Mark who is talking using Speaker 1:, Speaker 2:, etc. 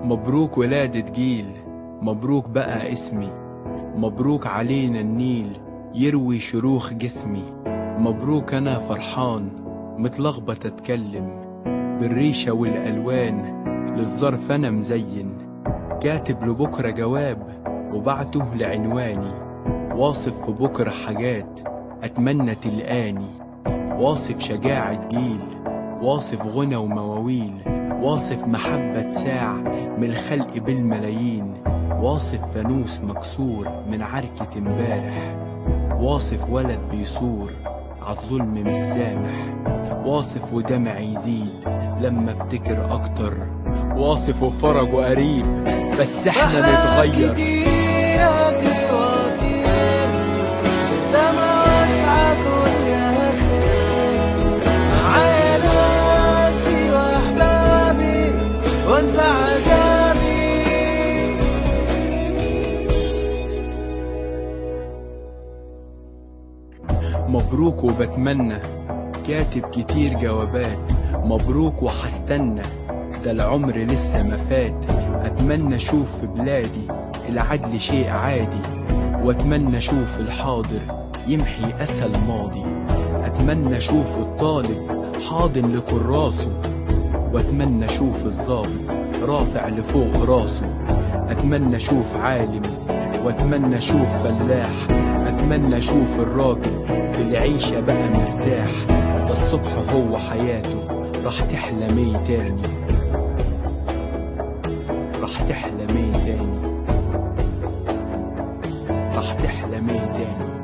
Speaker 1: مبروك ولادة جيل مبروك بقى اسمي مبروك علينا النيل يروي شروخ جسمي مبروك أنا فرحان متلخبط أتكلم بالريشة والألوان للظرف أنا مزين كاتب لبكرة جواب وبعته لعنواني واصف في بكرة حاجات أتمنى تلقاني واصف شجاعة جيل واصف غنى ومواويل واصف محبة ساع من الخلق بالملايين واصف فانوس مكسور من عركة امبارح واصف ولد بيصور عالظلم مش سامح واصف ودمع يزيد لما افتكر اكتر واصف وفرجه قريب بس احنا نتغير
Speaker 2: كتير اجري واطير سما واسعة كلها خير معايا ناسي واحبابي وانسى عذابي
Speaker 1: مبروك وبتمنى كاتب كتير جوابات مبروك وحستنى ده العمر لسه ما فات اتمنى اشوف في بلادي العدل شيء عادي واتمنى اشوف الحاضر يمحي اسى الماضي اتمنى اشوف الطالب حاضن لكراسه واتمنى اشوف الظابط رافع لفوق راسه اتمنى اشوف عالم واتمنى اشوف فلاح اتمنى اشوف الراجل في العيشة بقى مرتاح ده الصبح هو حياته راح تحلمي تاني راح تحلمي تاني راح تحلمي تاني